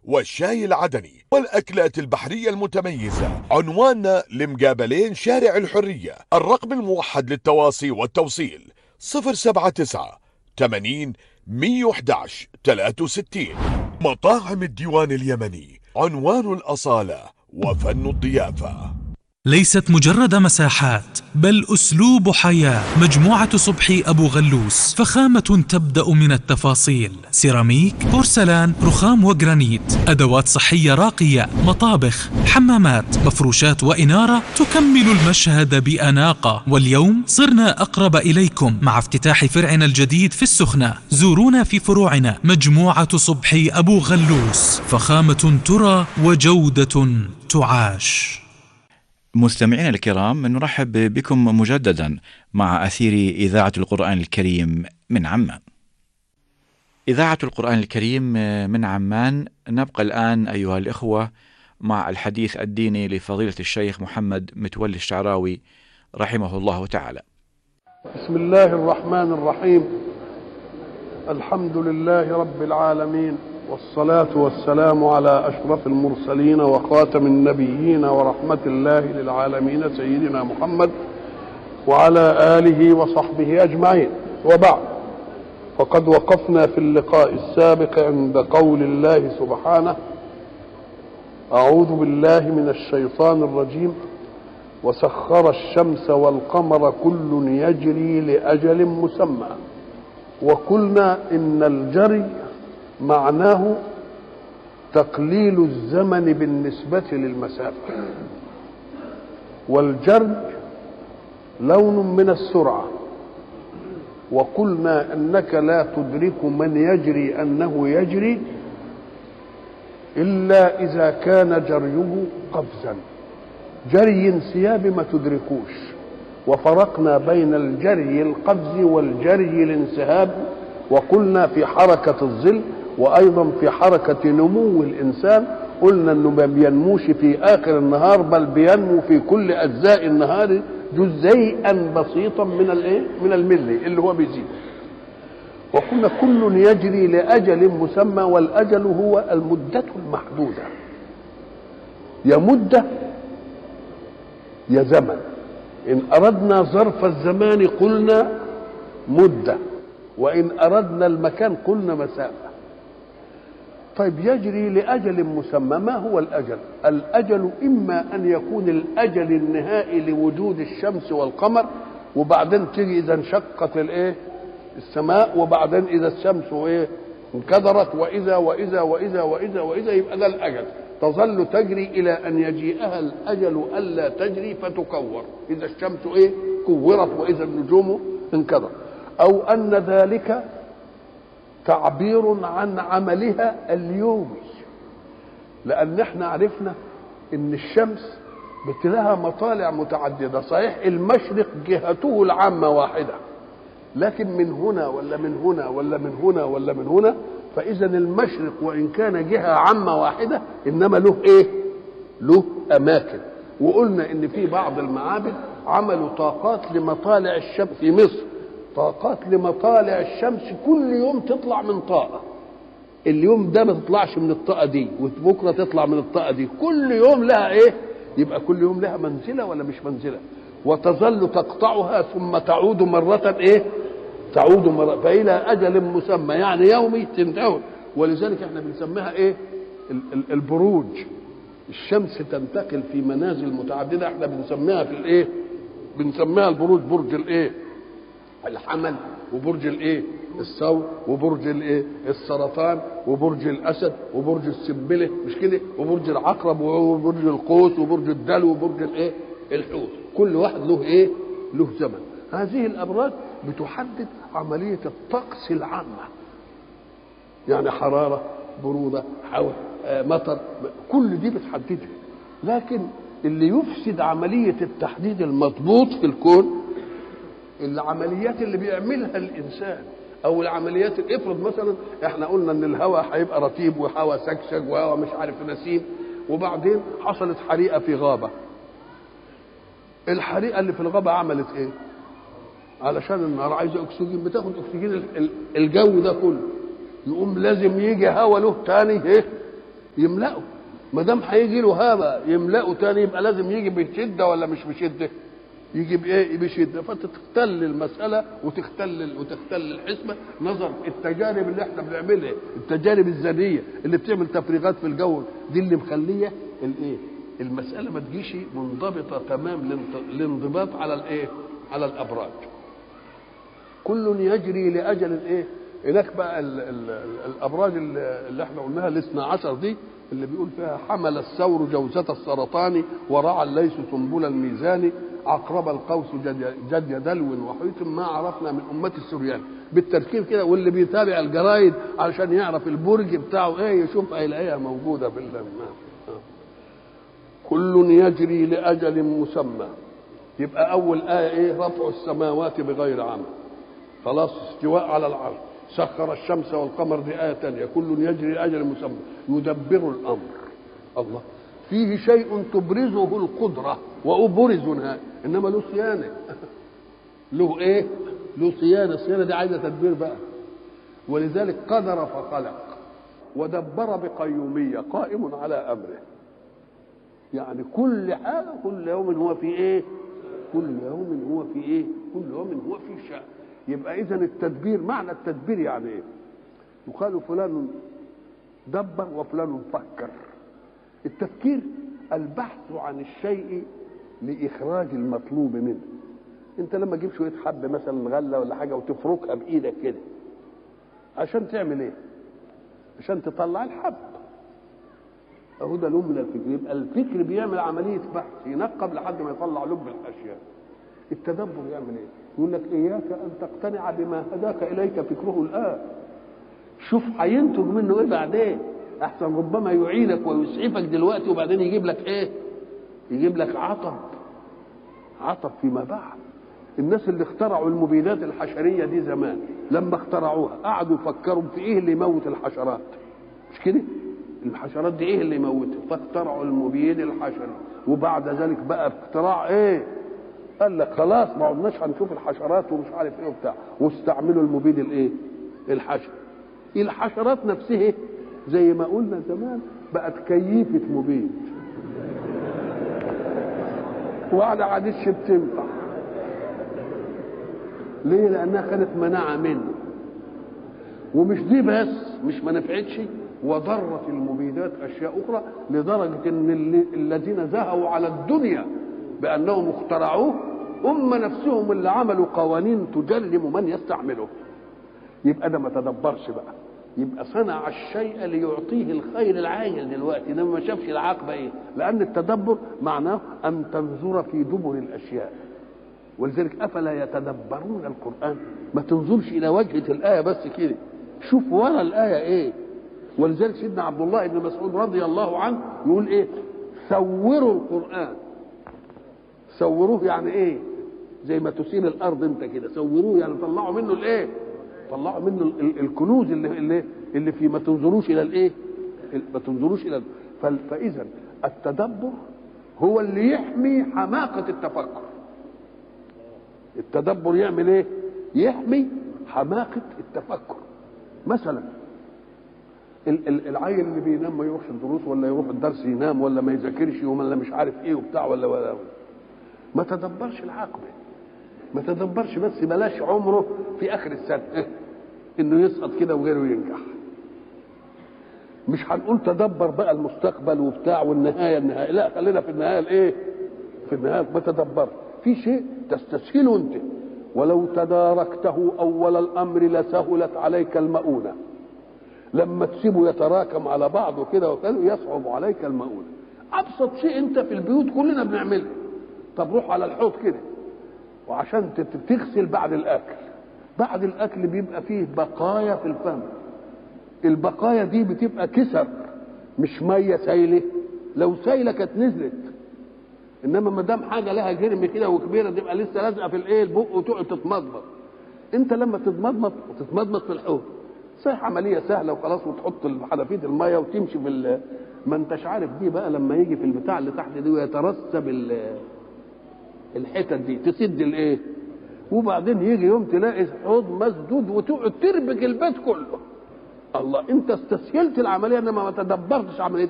والشاي العدني والأكلات البحرية المتميزة عنواننا لمقابلين شارع الحرية الرقم الموحد للتواصي والتوصيل 079 80 111 63 مطاعم الديوان اليمني عنوان الأصالة وفن الضيافة ليست مجرد مساحات بل أسلوب حياة مجموعة صبحي أبو غلوس فخامة تبدأ من التفاصيل سيراميك بورسلان رخام وجرانيت أدوات صحية راقية مطابخ حمامات مفروشات وإنارة تكمل المشهد بأناقة واليوم صرنا أقرب إليكم مع افتتاح فرعنا الجديد في السخنة زورونا في فروعنا مجموعة صبحي أبو غلوس فخامة ترى وجودة تعاش مستمعينا الكرام نرحب بكم مجددا مع أثير إذاعة القرآن الكريم من عمان. إذاعة القرآن الكريم من عمان نبقى الآن أيها الإخوة مع الحديث الديني لفضيلة الشيخ محمد متولي الشعراوي رحمه الله تعالى. بسم الله الرحمن الرحيم الحمد لله رب العالمين والصلاة والسلام على أشرف المرسلين وخاتم النبيين ورحمة الله للعالمين سيدنا محمد وعلى آله وصحبه أجمعين وبعد فقد وقفنا في اللقاء السابق عند قول الله سبحانه أعوذ بالله من الشيطان الرجيم وسخر الشمس والقمر كل يجري لأجل مسمى وقلنا إن الجري معناه تقليل الزمن بالنسبة للمسافة والجري لون من السرعة وقلنا أنك لا تدرك من يجري أنه يجري إلا إذا كان جريه قفزا جري انسياب ما تدركوش وفرقنا بين الجري القفز والجري الانسهاب وقلنا في حركة الظل وايضا في حركه نمو الانسان قلنا انه ما بينموش في اخر النهار بل بينمو في كل اجزاء النهار جزيئا بسيطا من الايه من الملي اللي هو بيزيد وقلنا كل يجري لاجل مسمى والاجل هو المده المحدوده يا مده يا زمن ان اردنا ظرف الزمان قلنا مده وان اردنا المكان قلنا مسافه طيب يجري لأجل مسمى ما هو الأجل الأجل إما أن يكون الأجل النهائي لوجود الشمس والقمر وبعدين تيجي إذا انشقت الإيه السماء وبعدين إذا الشمس إيه انكدرت وإذا وإذا وإذا وإذا وإذا يبقى ده الأجل تظل تجري إلى أن يجيئها الأجل ألا تجري فتكور إذا الشمس إيه كورت وإذا النجوم انكدرت أو أن ذلك تعبير عن عملها اليومي لان احنا عرفنا ان الشمس لها مطالع متعدده صحيح المشرق جهته العامه واحده لكن من هنا ولا من هنا ولا من هنا ولا من هنا فاذا المشرق وان كان جهه عامه واحده انما له ايه له اماكن وقلنا ان في بعض المعابد عملوا طاقات لمطالع الشمس في مصر طاقات لمطالع الشمس كل يوم تطلع من طاقة اليوم ده ما تطلعش من الطاقة دي وبكرة تطلع من الطاقة دي كل يوم لها ايه يبقى كل يوم لها منزلة ولا مش منزلة وتظل تقطعها ثم تعود مرة ايه تعود مرة فإلى أجل مسمى يعني يومي تنتهي ولذلك احنا بنسميها ايه البروج الشمس تنتقل في منازل متعددة احنا بنسميها في الايه بنسميها البروج برج الايه الحمل وبرج الايه الثور وبرج الايه السرطان وبرج الاسد وبرج السنبله مش كده وبرج العقرب وبرج القوس وبرج الدلو وبرج الايه الحوت كل واحد له ايه له زمن هذه الابراج بتحدد عمليه الطقس العامه يعني حراره بروده حول آه مطر كل دي بتحددها لكن اللي يفسد عمليه التحديد المضبوط في الكون العمليات اللي بيعملها الانسان او العمليات افرض مثلا احنا قلنا ان الهواء هيبقى رطيب وهواء سكسك وهواء مش عارف نسيم وبعدين حصلت حريقه في غابه الحريقه اللي في الغابه عملت ايه علشان النار عايزه اكسجين بتاخد اكسجين الجو ده كله يقوم لازم يجي هواء له تاني ايه يملأه ما دام هيجي له هذا يملأه تاني يبقى لازم يجي بشده ولا مش بشده؟ يجي بايه؟ بشده فتختل المساله وتختل وتختل الحسبه نظر التجارب اللي احنا بنعملها التجارب الذريه اللي بتعمل تفريغات في الجو دي اللي مخليه الايه؟ المساله ما تجيش منضبطه تمام الانط- الانضباط على الايه؟ على الابراج. كل يجري لاجل الايه؟ هناك بقى ال ال ال الابراج اللي اللي احنا قلناها الاثنى عشر دي اللي بيقول فيها حمل الثور جوزة السرطان ورعى الليث سنبل الميزان عقرب القوس جد, جد دلو وحيث ما عرفنا من أمة السريان بالتركيب كده واللي بيتابع الجرايد علشان يعرف البرج بتاعه ايه يشوف هيلاقيها موجودة بالله كل يجري لأجل مسمى يبقى أول آية إيه رفع السماوات بغير عمل خلاص استواء على العرش سخر الشمس والقمر دي آية تانية كل يجري لأجل مسمى يدبر الأمر الله فيه شيء تبرزه القدرة وأبرز نهائي إنما له صيانة له إيه؟ له صيانة الصيانة دي عايزة تدبير بقى ولذلك قدر فخلق ودبر بقيومية قائم على أمره يعني كل حاجة كل يوم هو في إيه؟ كل يوم هو في إيه؟ كل يوم هو في شأن يبقى إذا التدبير معنى التدبير يعني إيه؟ يقال فلان دبر وفلان فكر التفكير البحث عن الشيء لإخراج المطلوب منه انت لما تجيب شويه حب مثلا غله ولا حاجه وتفركها بايدك كده عشان تعمل ايه عشان تطلع الحب اهو ده لب من الفكر يبقى الفكر بيعمل عمليه بحث ينقب لحد ما يطلع لب الاشياء التدبر يعمل ايه يقول لك اياك ان تقتنع بما هداك اليك فكره الان شوف هينتج منه ايه بعدين احسن ربما يعينك ويسعفك دلوقتي وبعدين يجيب لك ايه يجيب لك عطب عطب فيما بعد الناس اللي اخترعوا المبيدات الحشرية دي زمان لما اخترعوها قعدوا يفكروا في ايه اللي يموت الحشرات مش كده الحشرات دي ايه اللي يموتها فاخترعوا المبيد الحشري وبعد ذلك بقى اختراع ايه قال لك خلاص ما عدناش هنشوف الحشرات ومش عارف ايه وبتاع واستعملوا المبيد الايه الحشري الحشرات نفسها زي ما قلنا زمان بقت كيفة مبيد وعلى عادش بتنفع ليه لانها كانت مناعه منه ومش دي بس مش ما نفعتش وضرت المبيدات اشياء اخرى لدرجه ان اللي الذين زهوا على الدنيا بانهم اخترعوه هم نفسهم اللي عملوا قوانين تجرم من يستعمله يبقى ده ما تدبرش بقى يبقى صنع الشيء ليعطيه الخير العاجل دلوقتي انما ما شافش العاقبه ايه لان التدبر معناه ان تنظر في دبر الاشياء ولذلك افلا يتدبرون القران ما تنظرش الى وجهه الايه بس كده شوف ورا الايه ايه ولذلك سيدنا عبد الله بن مسعود رضي الله عنه يقول ايه سوروا القران سوروه يعني ايه زي ما تسيل الارض انت كده سوروه يعني طلعوا منه الايه طلعوا منه ال- ال- الكنوز اللي اللي اللي في ما تنظروش الى الايه ما تنظروش الى فال- فاذا التدبر هو اللي يحمي حماقه التفكر التدبر يعمل ايه يحمي حماقه التفكر مثلا ال- ال- العيل اللي بينام ما يروحش الدروس ولا يروح الدرس ينام ولا ما يذاكرش ولا مش عارف ايه وبتاع ولا ولا ما تدبرش العاقبه ما تدبرش بس بلاش عمره في اخر السنه انه يسقط كده وغيره ينجح مش هنقول تدبر بقى المستقبل وبتاع والنهايه النهايه لا خلينا في النهايه الايه في النهايه ما تدبر في شيء تستسهله انت ولو تداركته اول الامر لسهلت عليك المؤونه لما تسيبه يتراكم على بعضه كده وكده يصعب عليك المؤونه ابسط شيء انت في البيوت كلنا بنعمله طب روح على الحوض كده وعشان تت- تغسل بعد الاكل بعد الاكل بيبقى فيه بقايا في الفم البقايا دي بتبقى كسر مش ميه سايله لو سايله كانت نزلت انما ما دام حاجه لها جرم كده وكبيره تبقى لسه لازقه في الايه البق وتقعد تتمضمض انت لما تتمضمض وتتمضمض في الحوض صحيح عمليه سهله وخلاص وتحط حنفيه الميه وتمشي في ال- ما انتش عارف دي بقى لما يجي في البتاع اللي تحت دي ويترسب ال- الحتت دي تسد الايه وبعدين يجي يوم تلاقي حوض مسدود وتقعد تربك البيت كله الله انت استسهلت العمليه انما ما تدبرتش عمليه